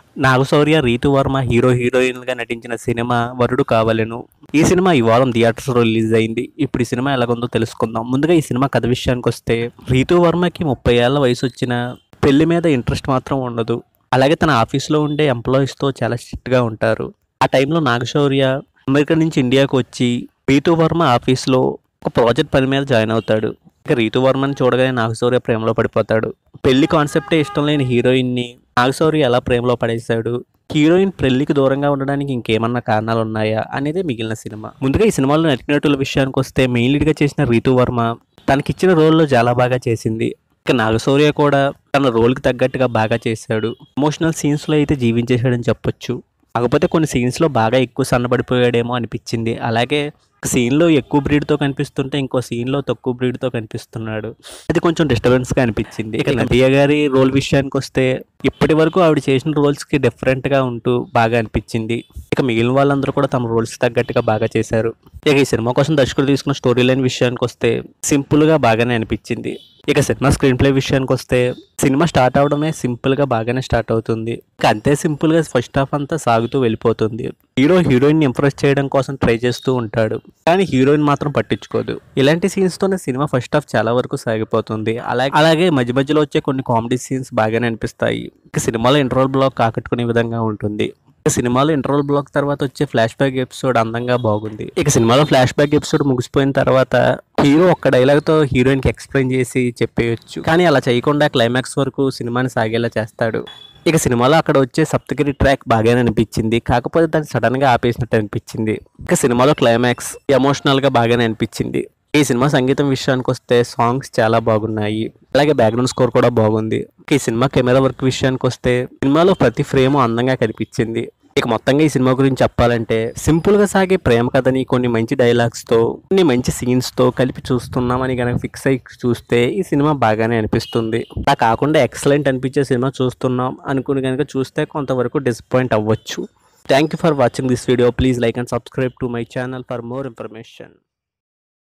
Naga Shaurya Ritu Varma hero హీరోయిన్గా నటించిన cinema వరుడు కావలెను ఈ సినిమా ఈ వారం థియేటర్స్ రిలీజ్ అయింది ఇప్పుడు ఈ సినిమా ఎలాగుందో తెలుసుకుందాం ముందుగా ఈ సినిమా కథ విషయానికి వస్తే రీతు వర్మకి ముప్పై ఏళ్ల వయసు వచ్చిన పెళ్లి మీద ఇంట్రెస్ట్ మాత్రం ఉండదు అలాగే తన ఆఫీస్లో ఉండే ఎంప్లాయీస్తో చాలా స్ట్రిక్ట్గా ఉంటారు ఆ టైంలో నాగశౌర్య అమెరికా నుంచి ఇండియాకు వచ్చి రీతు వర్మ ఆఫీస్లో ఒక ప్రాజెక్ట్ పని మీద జాయిన్ అవుతాడు ఇక రీతు వర్మని చూడగానే నాగశౌర్య ప్రేమలో పడిపోతాడు పెళ్లి కాన్సెప్టే ఇష్టం లేని హీరోయిన్ని నాగశౌర్య ఎలా ప్రేమలో పడేశాడు హీరోయిన్ పెళ్లికి దూరంగా ఉండడానికి ఇంకేమన్నా కారణాలు ఉన్నాయా అనేది మిగిలిన సినిమా ముందుగా ఈ సినిమాలో నటినటుల విషయానికి వస్తే మెయిన్ లీడ్గా చేసిన రీతు వర్మ తనకిచ్చిన రోల్లో చాలా బాగా చేసింది ఇక నాగశౌర్య కూడా తన రోల్కి తగ్గట్టుగా బాగా చేశాడు ఎమోషనల్ సీన్స్లో అయితే జీవించేశాడని చెప్పొచ్చు కాకపోతే కొన్ని సీన్స్లో బాగా ఎక్కువ సన్నబడిపోయాడేమో అనిపించింది అలాగే సీన్లో ఎక్కువ బ్రీడ్తో కనిపిస్తుంటే ఇంకో సీన్లో తక్కువ బ్రీడ్తో కనిపిస్తున్నాడు అది కొంచెం డిస్టర్బెన్స్గా అనిపించింది ఇక నదియ గారి రోల్ విషయానికి వస్తే ఇప్పటి వరకు ఆవిడ చేసిన రోల్స్కి డిఫరెంట్గా ఉంటూ బాగా అనిపించింది ఇక మిగిలిన వాళ్ళందరూ కూడా తమ రోల్స్ తగ్గట్టుగా బాగా చేశారు ఇక ఈ సినిమా కోసం దర్శకుడు తీసుకున్న స్టోరీ లైన్ విషయానికి వస్తే సింపుల్గా బాగానే అనిపించింది ఇక సినిమా స్క్రీన్ ప్లే విషయానికి వస్తే సినిమా స్టార్ట్ అవడమే సింపుల్గా బాగానే స్టార్ట్ అవుతుంది ఇక అంతే సింపుల్గా ఫస్ట్ హాఫ్ అంతా సాగుతూ వెళ్ళిపోతుంది హీరో హీరోయిన్ ఇంప్రెస్ చేయడం కోసం ట్రై చేస్తూ ఉంటాడు కానీ హీరోయిన్ మాత్రం పట్టించుకోదు ఇలాంటి సీన్స్ తోనే సినిమా ఫస్ట్ హాఫ్ చాలా వరకు సాగిపోతుంది అలాగే అలాగే మధ్య మధ్యలో వచ్చే కొన్ని కామెడీ సీన్స్ బాగానే అనిపిస్తాయి ఇక సినిమాలో ఇంటర్వల్ బ్లాక్ ఆకట్టుకునే విధంగా ఉంటుంది ఇక సినిమాలో ఇంటర్వల్ బ్లాక్ తర్వాత వచ్చే ఫ్లాష్ బ్యాక్ ఎపిసోడ్ అందంగా బాగుంది ఇక సినిమాలో ఫ్లాష్ బ్యాక్ ఎపిసోడ్ ముగిసిపోయిన తర్వాత హీరో ఒక్క డైలాగ్ తో హీరోయిన్ కి ఎక్స్ప్లెయిన్ చేసి చెప్పేయొచ్చు కానీ అలా చేయకుండా క్లైమాక్స్ వరకు సినిమాని సాగేలా చేస్తాడు ఇక సినిమాలో అక్కడ వచ్చే సప్తగిరి ట్రాక్ బాగానే అనిపించింది కాకపోతే దాన్ని సడన్ గా ఆపేసినట్టు అనిపించింది ఇక సినిమాలో క్లైమాక్స్ ఎమోషనల్ గా బాగానే అనిపించింది ఈ సినిమా సంగీతం విషయానికి వస్తే సాంగ్స్ చాలా బాగున్నాయి అలాగే బ్యాక్గ్రౌండ్ స్కోర్ కూడా బాగుంది ఇక ఈ సినిమా కెమెరా వర్క్ విషయానికి వస్తే సినిమాలో ప్రతి ఫ్రేమ్ అందంగా కనిపించింది ఇక మొత్తంగా ఈ సినిమా గురించి చెప్పాలంటే సింపుల్ గా సాగే ప్రేమ కథని కొన్ని మంచి డైలాగ్స్ తో కొన్ని మంచి సీన్స్ తో కలిపి చూస్తున్నామని కనుక ఫిక్స్ అయి చూస్తే ఈ సినిమా బాగానే అనిపిస్తుంది అలా కాకుండా ఎక్సలెంట్ అనిపించే సినిమా చూస్తున్నాం అనుకుని కనుక చూస్తే కొంతవరకు డిసప్పాయింట్ అవ్వచ్చు thank you for watching this video please like and subscribe to my channel for more information